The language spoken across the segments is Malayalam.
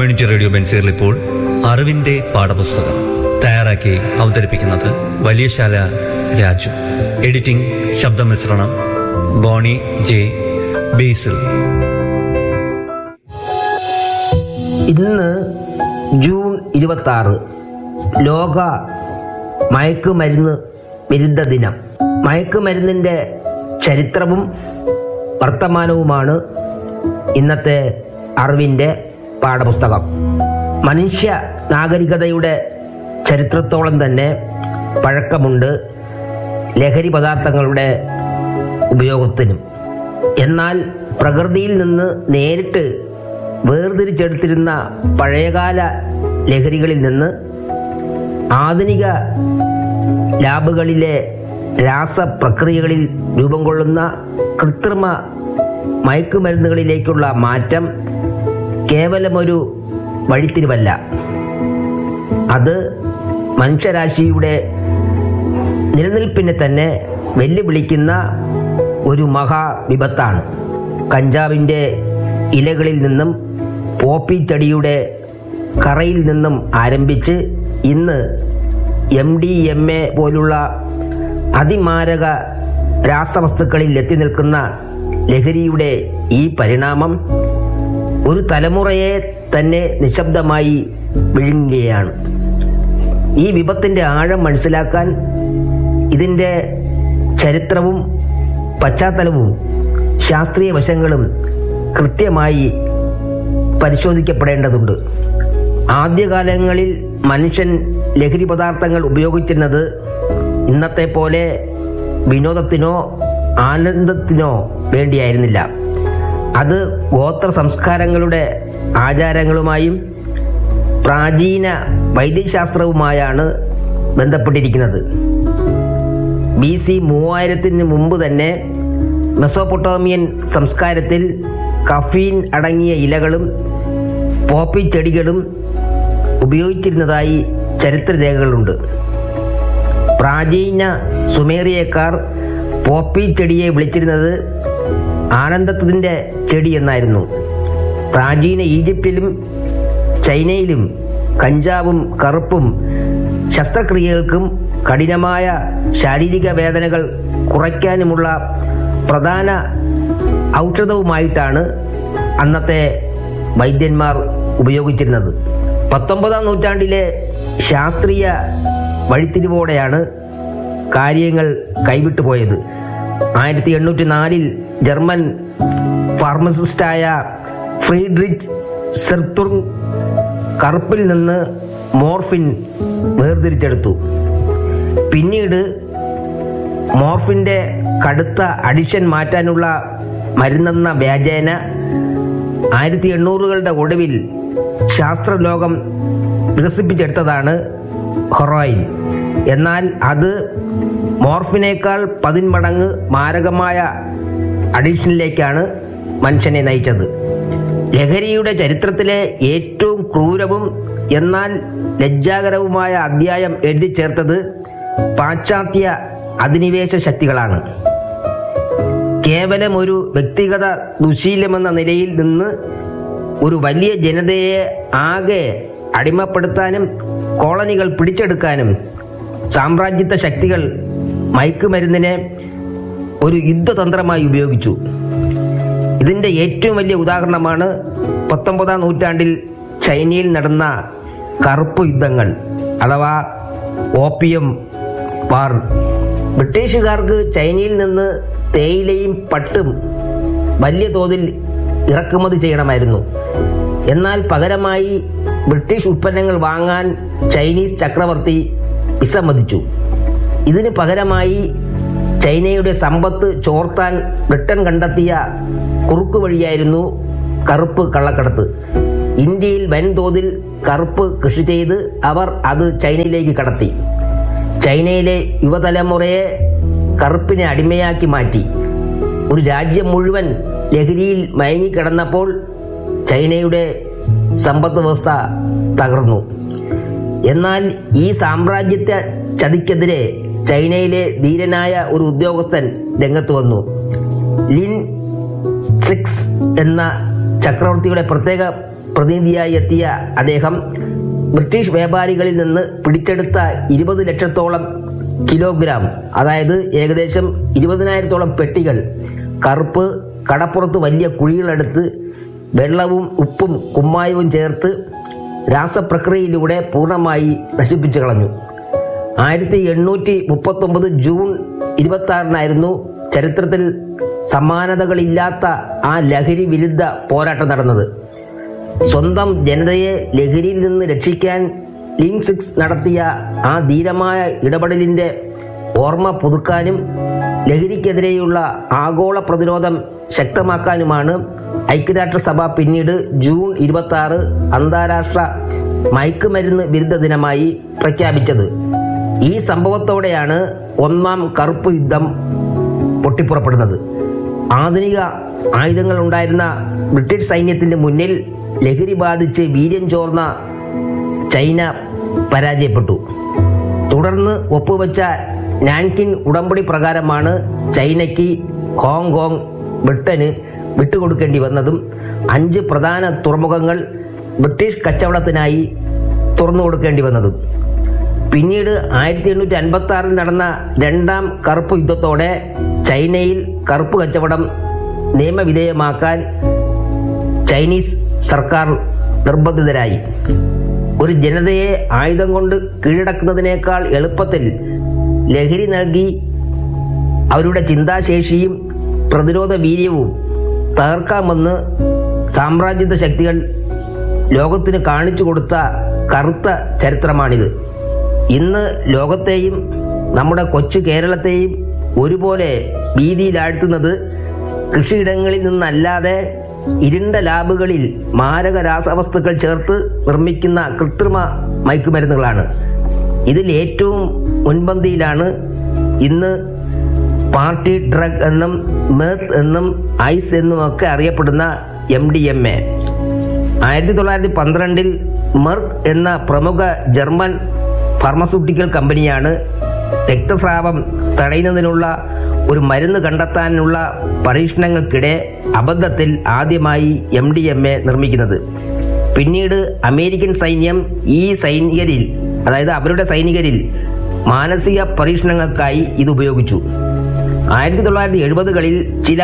കമ്മ്യൂണിറ്റി റേഡിയോ ബെൻസീറിൽ ഇപ്പോൾ അറിവിന്റെ പാഠപുസ്തകം തയ്യാറാക്കി അവതരിപ്പിക്കുന്നത് വലിയശാല രാജു എഡിറ്റിംഗ് ശബ്ദമിശ്രണം ബോണി ജെ ബേസിൽ ഇന്ന് ജൂൺ ഇരുപത്തി ആറ് ലോക മയക്കുമരുന്ന് വിരുദ്ധ ദിനം മയക്കുമരുന്നിൻ്റെ ചരിത്രവും വർത്തമാനവുമാണ് ഇന്നത്തെ അറിവിൻ്റെ പാഠപുസ്തകം മനുഷ്യ നാഗരികതയുടെ ചരിത്രത്തോളം തന്നെ പഴക്കമുണ്ട് ലഹരി പദാർത്ഥങ്ങളുടെ ഉപയോഗത്തിനും എന്നാൽ പ്രകൃതിയിൽ നിന്ന് നേരിട്ട് വേർതിരിച്ചെടുത്തിരുന്ന പഴയകാല ലഹരികളിൽ നിന്ന് ആധുനിക ലാബുകളിലെ രാസപ്രക്രിയകളിൽ രൂപം കൊള്ളുന്ന കൃത്രിമ മയക്കുമരുന്നുകളിലേക്കുള്ള മാറ്റം കേവലമൊരു വഴിത്തിരിവല്ല അത് മനുഷ്യരാശിയുടെ നിലനിൽപ്പിനെ തന്നെ വെല്ലുവിളിക്കുന്ന ഒരു മഹാവിപത്താണ് കഞ്ചാവിൻ്റെ ഇലകളിൽ നിന്നും പോപ്പി ചെടിയുടെ കറയിൽ നിന്നും ആരംഭിച്ച് ഇന്ന് എം ഡി എം എ പോലുള്ള അതിമാരക രാസവസ്തുക്കളിൽ എത്തി നിൽക്കുന്ന ലഹരിയുടെ ഈ പരിണാമം ഒരു തലമുറയെ തന്നെ നിശബ്ദമായി വിഴുങ്ങുകയാണ് ഈ വിപത്തിന്റെ ആഴം മനസ്സിലാക്കാൻ ഇതിൻ്റെ ചരിത്രവും പശ്ചാത്തലവും ശാസ്ത്രീയ വശങ്ങളും കൃത്യമായി പരിശോധിക്കപ്പെടേണ്ടതുണ്ട് ആദ്യകാലങ്ങളിൽ മനുഷ്യൻ ലഹരി പദാർത്ഥങ്ങൾ ഉപയോഗിച്ചിരുന്നത് ഇന്നത്തെ പോലെ വിനോദത്തിനോ ആനന്ദത്തിനോ വേണ്ടിയായിരുന്നില്ല അത് ഗോത്ര സംസ്കാരങ്ങളുടെ ആചാരങ്ങളുമായും പ്രാചീന വൈദ്യശാസ്ത്രവുമായാണ് ബന്ധപ്പെട്ടിരിക്കുന്നത് ബി സി മൂവായിരത്തിന് മുമ്പ് തന്നെ മെസോപ്പൊട്ടോമിയൻ സംസ്കാരത്തിൽ കഫീൻ അടങ്ങിയ ഇലകളും പോപ്പി ചെടികളും ഉപയോഗിച്ചിരുന്നതായി ചരിത്രരേഖകളുണ്ട് പ്രാചീന സുമേറിയക്കാർ പോപ്പി ചെടിയെ വിളിച്ചിരുന്നത് ആനന്ദത്തിൻ്റെ ചെടി എന്നായിരുന്നു പ്രാചീന ഈജിപ്തിലും ചൈനയിലും കഞ്ചാവും കറുപ്പും ശസ്ത്രക്രിയകൾക്കും കഠിനമായ ശാരീരിക വേദനകൾ കുറയ്ക്കാനുമുള്ള പ്രധാന ഔഷധവുമായിട്ടാണ് അന്നത്തെ വൈദ്യന്മാർ ഉപയോഗിച്ചിരുന്നത് പത്തൊമ്പതാം നൂറ്റാണ്ടിലെ ശാസ്ത്രീയ വഴിത്തിരിവോടെയാണ് കാര്യങ്ങൾ കൈവിട്ടുപോയത് ആയിരത്തി എണ്ണൂറ്റി നാലിൽ ജർമ്മൻ ഫാർമസിസ്റ്റായ ഫ്രീഡ്രിച്ച് സെർത്തുങ് കറുപ്പിൽ നിന്ന് മോർഫിൻ വേർതിരിച്ചെടുത്തു പിന്നീട് മോർഫിന്റെ കടുത്ത അഡിഷൻ മാറ്റാനുള്ള മരുന്നെന്ന വ്യാജേന ആയിരത്തി എണ്ണൂറുകളുടെ ഒടുവിൽ ശാസ്ത്രലോകം വികസിപ്പിച്ചെടുത്തതാണ് ഹൊറോയിൻ എന്നാൽ അത് മോർഫിനേക്കാൾ പതിന്മടങ്ങ് മാരകമായ അഡിഷനിലേക്കാണ് മനുഷ്യനെ നയിച്ചത് ലഹരിയുടെ ചരിത്രത്തിലെ ഏറ്റവും ക്രൂരവും എന്നാൽ ലജ്ജാകരവുമായ അധ്യായം എഴുതി ചേർത്തത് പാശ്ചാത്യ അധിനിവേശ ശക്തികളാണ് കേവലം ഒരു വ്യക്തിഗത ദുശീലമെന്ന നിലയിൽ നിന്ന് ഒരു വലിയ ജനതയെ ആകെ അടിമപ്പെടുത്താനും കോളനികൾ പിടിച്ചെടുക്കാനും സാമ്രാജ്യത്വ ശക്തികൾ മയക്കുമരുന്നിനെ ഒരു യുദ്ധതന്ത്രമായി ഉപയോഗിച്ചു ഇതിന്റെ ഏറ്റവും വലിയ ഉദാഹരണമാണ് പത്തൊമ്പതാം നൂറ്റാണ്ടിൽ ചൈനയിൽ നടന്ന കറുപ്പ് യുദ്ധങ്ങൾ അഥവാ ഓപ്പിയം വാർ ബ്രിട്ടീഷുകാർക്ക് ചൈനയിൽ നിന്ന് തേയിലയും പട്ടും വലിയ തോതിൽ ഇറക്കുമതി ചെയ്യണമായിരുന്നു എന്നാൽ പകരമായി ബ്രിട്ടീഷ് ഉൽപ്പന്നങ്ങൾ വാങ്ങാൻ ചൈനീസ് ചക്രവർത്തി വിസമ്മതിച്ചു ഇതിന് പകരമായി ചൈനയുടെ സമ്പത്ത് ചോർത്താൻ ബ്രിട്ടൻ കണ്ടെത്തിയ കുറുക്കു വഴിയായിരുന്നു കറുപ്പ് കള്ളക്കടത്ത് ഇന്ത്യയിൽ വൻതോതിൽ കറുപ്പ് കൃഷി ചെയ്ത് അവർ അത് ചൈനയിലേക്ക് കടത്തി ചൈനയിലെ യുവതലമുറയെ കറുപ്പിനെ അടിമയാക്കി മാറ്റി ഒരു രാജ്യം മുഴുവൻ ലഹരിയിൽ മയങ്ങിക്കിടന്നപ്പോൾ ചൈനയുടെ സമ്പദ് വ്യവസ്ഥ തകർന്നു എന്നാൽ ഈ സാമ്രാജ്യത്വ ചതിക്കെതിരെ ചൈനയിലെ ധീരനായ ഒരു ഉദ്യോഗസ്ഥൻ രംഗത്ത് വന്നു ലിൻ സിക്സ് എന്ന ചക്രവർത്തിയുടെ പ്രത്യേക പ്രതിനിധിയായി എത്തിയ അദ്ദേഹം ബ്രിട്ടീഷ് വ്യാപാരികളിൽ നിന്ന് പിടിച്ചെടുത്ത ഇരുപത് ലക്ഷത്തോളം കിലോഗ്രാം അതായത് ഏകദേശം ഇരുപതിനായിരത്തോളം പെട്ടികൾ കറുപ്പ് കടപ്പുറത്ത് വലിയ കുഴികളെടുത്ത് വെള്ളവും ഉപ്പും കുമ്മായവും ചേർത്ത് രാസപ്രക്രിയയിലൂടെ പൂർണ്ണമായി നശിപ്പിച്ചു കളഞ്ഞു ആയിരത്തി എണ്ണൂറ്റി മുപ്പത്തൊമ്പത് ജൂൺ ഇരുപത്തി ആറിനായിരുന്നു ചരിത്രത്തിൽ സമാനതകളില്ലാത്ത ആ ലഹരി വിരുദ്ധ പോരാട്ടം നടന്നത് സ്വന്തം ജനതയെ ലഹരിയിൽ നിന്ന് രക്ഷിക്കാൻ ലിങ് സിക്സ് നടത്തിയ ആ ധീരമായ ഇടപെടലിന്റെ ഓർമ്മ പുതുക്കാനും ലഹരിക്കെതിരെയുള്ള ആഗോള പ്രതിരോധം ശക്തമാക്കാനുമാണ് ഐക്യരാഷ്ട്രസഭ പിന്നീട് ജൂൺ ഇരുപത്തി ആറ് അന്താരാഷ്ട്ര മയക്കുമരുന്ന് വിരുദ്ധ ദിനമായി പ്രഖ്യാപിച്ചത് ഈ സംഭവത്തോടെയാണ് ഒന്നാം കറുപ്പ് യുദ്ധം പൊട്ടിപ്പുറപ്പെടുന്നത് ആധുനിക ആയുധങ്ങൾ ഉണ്ടായിരുന്ന ബ്രിട്ടീഷ് സൈന്യത്തിന്റെ മുന്നിൽ ലഹരി ബാധിച്ച് വീര്യം ചോർന്ന ചൈന പരാജയപ്പെട്ടു തുടർന്ന് ഒപ്പുവെച്ച നാൻകിൻ ഉടമ്പടി പ്രകാരമാണ് ചൈനയ്ക്ക് ഹോങ്കോങ് ബ്രിട്ടന് വിട്ടുകൊടുക്കേണ്ടി വന്നതും അഞ്ച് പ്രധാന തുറമുഖങ്ങൾ ബ്രിട്ടീഷ് കച്ചവടത്തിനായി തുറന്നു കൊടുക്കേണ്ടി വന്നതും പിന്നീട് ആയിരത്തി എണ്ണൂറ്റി അൻപത്തി ആറിൽ നടന്ന രണ്ടാം കറുപ്പ് യുദ്ധത്തോടെ ചൈനയിൽ കറുപ്പ് കച്ചവടം നിയമവിധേയമാക്കാൻ ചൈനീസ് സർക്കാർ നിർബന്ധിതരായി ഒരു ജനതയെ ആയുധം കൊണ്ട് കീഴടക്കുന്നതിനേക്കാൾ എളുപ്പത്തിൽ ലഹരി നൽകി അവരുടെ ചിന്താശേഷിയും പ്രതിരോധ വീര്യവും തകർക്കാമെന്ന് സാമ്രാജ്യത്വ ശക്തികൾ ലോകത്തിന് കാണിച്ചു കൊടുത്ത കറുത്ത ചരിത്രമാണിത് ഇന്ന് ലോകത്തെയും നമ്മുടെ കൊച്ചു കേരളത്തെയും ഒരുപോലെ ഭീതിയിലാഴ്ത്തുന്നത് കൃഷിയിടങ്ങളിൽ നിന്നല്ലാതെ ഇരുണ്ട ലാബുകളിൽ മാരക രാസവസ്തുക്കൾ ചേർത്ത് നിർമ്മിക്കുന്ന കൃത്രിമ മയക്കുമരുന്നുകളാണ് ഇതിൽ ഏറ്റവും മുൻപന്തിയിലാണ് ഇന്ന് പാർട്ടി ഡ്രഗ് എന്നും മെർത്ത് എന്നും ഐസ് എന്നും ഒക്കെ അറിയപ്പെടുന്ന എം ഡി എം എ ആയിരത്തി തൊള്ളായിരത്തി പന്ത്രണ്ടിൽ മെർക്ക് എന്ന പ്രമുഖ ജർമ്മൻ ഫാർമസ്യൂട്ടിക്കൽ കമ്പനിയാണ് രക്തസ്രാവം തടയുന്നതിനുള്ള ഒരു മരുന്ന് കണ്ടെത്താനുള്ള പരീക്ഷണങ്ങൾക്കിടെ അബദ്ധത്തിൽ ആദ്യമായി എം ഡി എം എ നിർമ്മിക്കുന്നത് പിന്നീട് അമേരിക്കൻ സൈന്യം ഈ സൈനികരിൽ അതായത് അവരുടെ സൈനികരിൽ മാനസിക പരീക്ഷണങ്ങൾക്കായി ഇത് ഉപയോഗിച്ചു ആയിരത്തി തൊള്ളായിരത്തി എഴുപതുകളിൽ ചില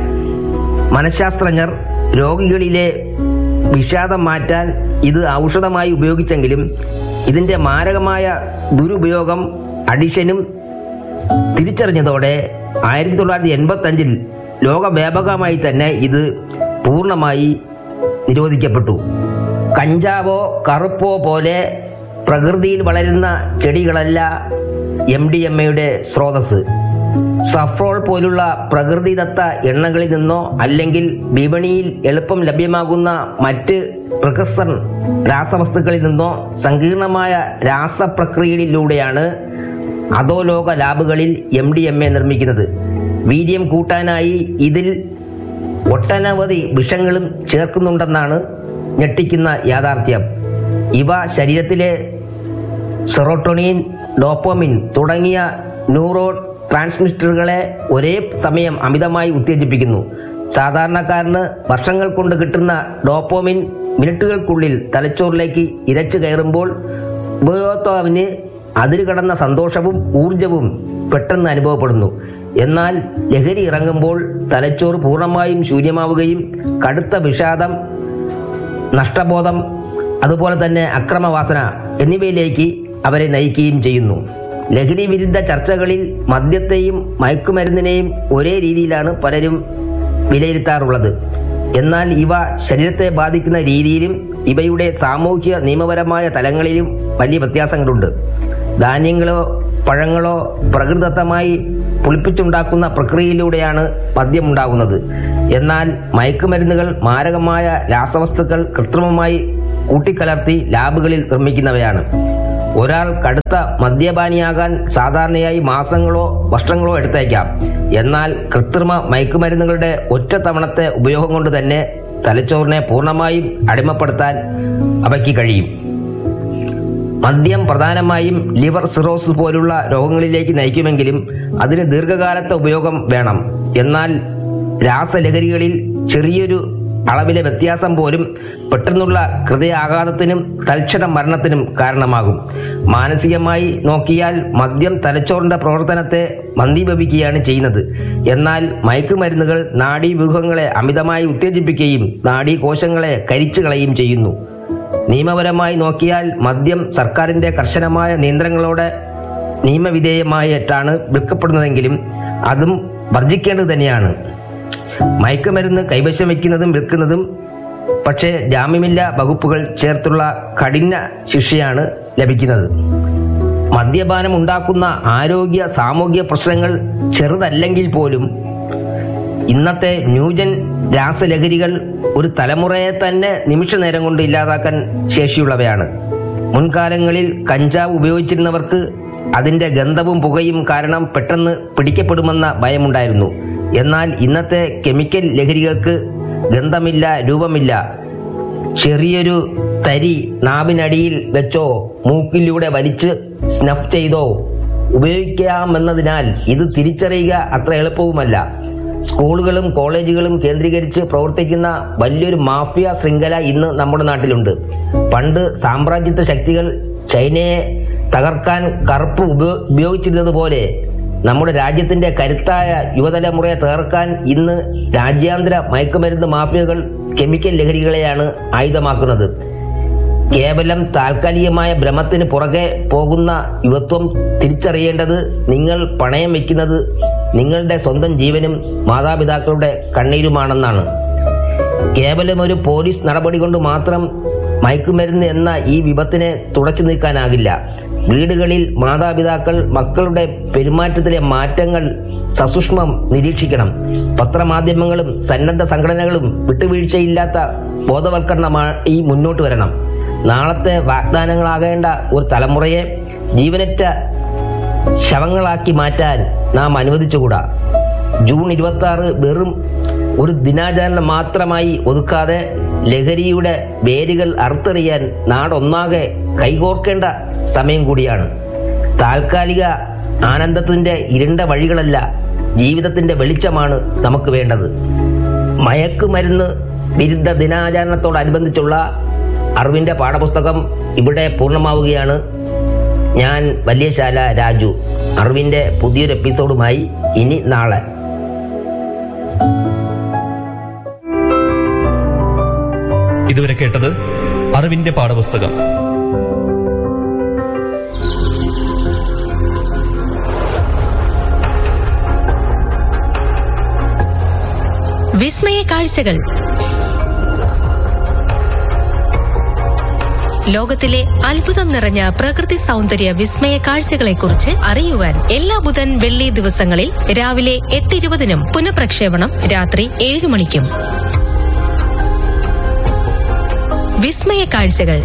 മനഃശാസ്ത്രജ്ഞർ രോഗികളിലെ വിഷാദം മാറ്റാൻ ഇത് ഔഷധമായി ഉപയോഗിച്ചെങ്കിലും ഇതിന്റെ മാരകമായ ദുരുപയോഗം അഡിഷനും തിരിച്ചറിഞ്ഞതോടെ ആയിരത്തി തൊള്ളായിരത്തി എൺപത്തി അഞ്ചിൽ ലോകവ്യാപകമായി തന്നെ ഇത് പൂർണ്ണമായി നിരോധിക്കപ്പെട്ടു കഞ്ചാവോ കറുപ്പോ പോലെ പ്രകൃതിയിൽ വളരുന്ന ചെടികളല്ല എം ഡി എം എയുടെ സ്രോതസ് സഫ്രോൾ പോലുള്ള പ്രകൃതിദത്ത എണ്ണകളിൽ നിന്നോ അല്ലെങ്കിൽ വിപണിയിൽ എളുപ്പം ലഭ്യമാകുന്ന മറ്റ് പ്രിക്കസൺ രാസവസ്തുക്കളിൽ നിന്നോ സങ്കീർണമായ രാസപ്രക്രിയയിലൂടെയാണ് അധോലോക ലാബുകളിൽ എം ഡി എം എ നിർമ്മിക്കുന്നത് വീര്യം കൂട്ടാനായി ഇതിൽ ഒട്ടനവധി വിഷങ്ങളും ചേർക്കുന്നുണ്ടെന്നാണ് ഞെട്ടിക്കുന്ന യാഥാർത്ഥ്യം ഇവ ശരീരത്തിലെ സെറോട്ടോണിൻ ഡോപ്പോമിൻ തുടങ്ങിയ ന്യൂറോ ട്രാൻസ്മിറ്ററുകളെ ഒരേ സമയം അമിതമായി ഉത്തേജിപ്പിക്കുന്നു സാധാരണക്കാരന് വർഷങ്ങൾ കൊണ്ട് കിട്ടുന്ന ഡോപ്പോമിൻ മിനിറ്റുകൾക്കുള്ളിൽ തലച്ചോറിലേക്ക് ഇരച്ചു കയറുമ്പോൾ ഉപയോക്താവിന് അതിരുകടന്ന സന്തോഷവും ഊർജവും പെട്ടെന്ന് അനുഭവപ്പെടുന്നു എന്നാൽ ലഹരി ഇറങ്ങുമ്പോൾ തലച്ചോറ് പൂർണ്ണമായും ശൂന്യമാവുകയും കടുത്ത വിഷാദം നഷ്ടബോധം അതുപോലെ തന്നെ അക്രമവാസന എന്നിവയിലേക്ക് അവരെ നയിക്കുകയും ചെയ്യുന്നു ലഹരി വിരുദ്ധ ചർച്ചകളിൽ മദ്യത്തെയും മയക്കുമരുന്നിനെയും ഒരേ രീതിയിലാണ് പലരും വിലയിരുത്താറുള്ളത് എന്നാൽ ഇവ ശരീരത്തെ ബാധിക്കുന്ന രീതിയിലും ഇവയുടെ സാമൂഹ്യ നിയമപരമായ തലങ്ങളിലും വലിയ വ്യത്യാസങ്ങളുണ്ട് ധാന്യങ്ങളോ പഴങ്ങളോ പ്രകൃതിദത്തമായി പുളിപ്പിച്ചുണ്ടാക്കുന്ന പ്രക്രിയയിലൂടെയാണ് മദ്യം ഉണ്ടാകുന്നത് എന്നാൽ മയക്കുമരുന്നുകൾ മാരകമായ രാസവസ്തുക്കൾ കൃത്രിമമായി കൂട്ടിക്കലർത്തി ലാബുകളിൽ നിർമ്മിക്കുന്നവയാണ് ഒരാൾ കടുത്ത മദ്യപാനിയാകാൻ സാധാരണയായി മാസങ്ങളോ വർഷങ്ങളോ എടുത്തേക്കാം എന്നാൽ കൃത്രിമ മയക്കുമരുന്നുകളുടെ ഒറ്റ തവണത്തെ ഉപയോഗം കൊണ്ട് തന്നെ തലച്ചോറിനെ പൂർണ്ണമായും അടിമപ്പെടുത്താൻ അവയ്ക്ക് കഴിയും മദ്യം പ്രധാനമായും ലിവർ സിറോസ് പോലുള്ള രോഗങ്ങളിലേക്ക് നയിക്കുമെങ്കിലും അതിന് ദീർഘകാലത്തെ ഉപയോഗം വേണം എന്നാൽ രാസലഹരികളിൽ ചെറിയൊരു അളവിലെ വ്യത്യാസം പോലും പെട്ടെന്നുള്ള ഹൃദയാഘാതത്തിനും തൽക്ഷണ മരണത്തിനും കാരണമാകും മാനസികമായി നോക്കിയാൽ മദ്യം തലച്ചോറിന്റെ പ്രവർത്തനത്തെ മന്ദീഭവിക്കുകയാണ് ചെയ്യുന്നത് എന്നാൽ മയക്കുമരുന്നുകൾ നാഡീവ്യൂഹങ്ങളെ അമിതമായി ഉത്തേജിപ്പിക്കുകയും നാഡീകോശങ്ങളെ കരിച്ചു കളയുകയും ചെയ്യുന്നു നിയമപരമായി നോക്കിയാൽ മദ്യം സർക്കാരിന്റെ കർശനമായ നിയന്ത്രണങ്ങളോടെ നിയമവിധേയമായിട്ടാണ് വിൽക്കപ്പെടുന്നതെങ്കിലും അതും വർജിക്കേണ്ടത് തന്നെയാണ് മയക്കുമരുന്ന് കൈവശം വയ്ക്കുന്നതും വിൽക്കുന്നതും പക്ഷേ ജാമ്യമില്ലാ വകുപ്പുകൾ ചേർത്തുള്ള കഠിന ശിക്ഷയാണ് ലഭിക്കുന്നത് മദ്യപാനം ഉണ്ടാക്കുന്ന ആരോഗ്യ സാമൂഹിക പ്രശ്നങ്ങൾ ചെറുതല്ലെങ്കിൽ പോലും ഇന്നത്തെ ന്യൂജൻ രാസലഹരികൾ ഒരു തലമുറയെ തന്നെ നിമിഷ നേരം കൊണ്ട് ഇല്ലാതാക്കാൻ ശേഷിയുള്ളവയാണ് മുൻകാലങ്ങളിൽ കഞ്ചാവ് ഉപയോഗിച്ചിരുന്നവർക്ക് അതിന്റെ ഗന്ധവും പുകയും കാരണം പെട്ടെന്ന് പിടിക്കപ്പെടുമെന്ന ഭയമുണ്ടായിരുന്നു എന്നാൽ ഇന്നത്തെ കെമിക്കൽ ലഹരികൾക്ക് ഗന്ധമില്ല രൂപമില്ല ചെറിയൊരു തരി നാവിനടിയിൽ വെച്ചോ മൂക്കിലൂടെ വലിച്ച് സ്നഫ് ചെയ്തോ ഉപയോഗിക്കാമെന്നതിനാൽ ഇത് തിരിച്ചറിയുക അത്ര എളുപ്പവുമല്ല സ്കൂളുകളും കോളേജുകളും കേന്ദ്രീകരിച്ച് പ്രവർത്തിക്കുന്ന വലിയൊരു മാഫിയ ശൃംഖല ഇന്ന് നമ്മുടെ നാട്ടിലുണ്ട് പണ്ട് സാമ്രാജ്യത്വ ശക്തികൾ ചൈനയെ തകർക്കാൻ കറുപ്പ് ഉപയോ- ഉപയോഗിച്ചിരുന്നത് പോലെ നമ്മുടെ രാജ്യത്തിന്റെ കരുത്തായ യുവതലമുറയെ തകർക്കാൻ ഇന്ന് രാജ്യാന്തര മയക്കുമരുന്ന് മാഫിയകൾ കെമിക്കൽ ലഹരികളെയാണ് ആയുധമാക്കുന്നത് കേവലം താൽക്കാലികമായ ഭ്രമത്തിന് പുറകെ പോകുന്ന യുവത്വം തിരിച്ചറിയേണ്ടത് നിങ്ങൾ പണയം വയ്ക്കുന്നത് നിങ്ങളുടെ സ്വന്തം ജീവനും മാതാപിതാക്കളുടെ കണ്ണീരുമാണെന്നാണ് കേവലം ഒരു പോലീസ് നടപടി കൊണ്ട് മാത്രം മയക്കുമരുന്ന് എന്ന ഈ വിപത്തിനെ തുടച്ചു നീക്കാനാകില്ല വീടുകളിൽ മാതാപിതാക്കൾ മക്കളുടെ പെരുമാറ്റത്തിലെ മാറ്റങ്ങൾ സസൂക്ഷ്മം നിരീക്ഷിക്കണം പത്രമാധ്യമങ്ങളും സന്നദ്ധ സംഘടനകളും വിട്ടുവീഴ്ചയില്ലാത്ത ബോധവൽക്കരണമായി മുന്നോട്ട് വരണം നാളത്തെ വാഗ്ദാനങ്ങളാകേണ്ട ഒരു തലമുറയെ ജീവനറ്റ ശവങ്ങളാക്കി മാറ്റാൻ നാം അനുവദിച്ചുകൂടാ ജൂൺ ഇരുപത്തി ആറ് വെറും ഒരു ദിനാചരണം മാത്രമായി ഒതുക്കാതെ ലഹരിയുടെ വേരുകൾ അറുത്തെറിയാൻ നാടൊന്നാകെ കൈകോർക്കേണ്ട സമയം കൂടിയാണ് താൽക്കാലിക ആനന്ദത്തിന്റെ ഇരുണ്ട വഴികളല്ല ജീവിതത്തിന്റെ വെളിച്ചമാണ് നമുക്ക് വേണ്ടത് മയക്കുമരുന്ന് വിരുദ്ധ ദിനാചരണത്തോടനുബന്ധിച്ചുള്ള അറിവിന്റെ പാഠപുസ്തകം ഇവിടെ പൂർണ്ണമാവുകയാണ് ഞാൻ വലിയശാല രാജു അറിവിന്റെ പുതിയൊരു എപ്പിസോഡുമായി ഇനി നാളെ ഇതുവരെ കേട്ടത് അറിവിന്റെ പാഠപുസ്തകം വിസ്മയ കാഴ്ചകൾ ലോകത്തിലെ അത്ഭുതം നിറഞ്ഞ പ്രകൃതി സൗന്ദര്യ വിസ്മയ കാഴ്ചകളെക്കുറിച്ച് അറിയുവാൻ എല്ലാ ബുധൻ വെള്ളി ദിവസങ്ങളിൽ രാവിലെ എട്ട് ഇരുപതിനും പുനഃപ്രക്ഷേപണം രാത്രി ഏഴ് മണിക്കും വിസ്മയ കാഴ്ചകൾ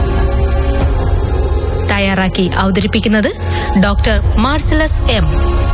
തയ്യാറാക്കി അവതരിപ്പിക്കുന്നത് ഡോക്ടർ മാർസലസ് എം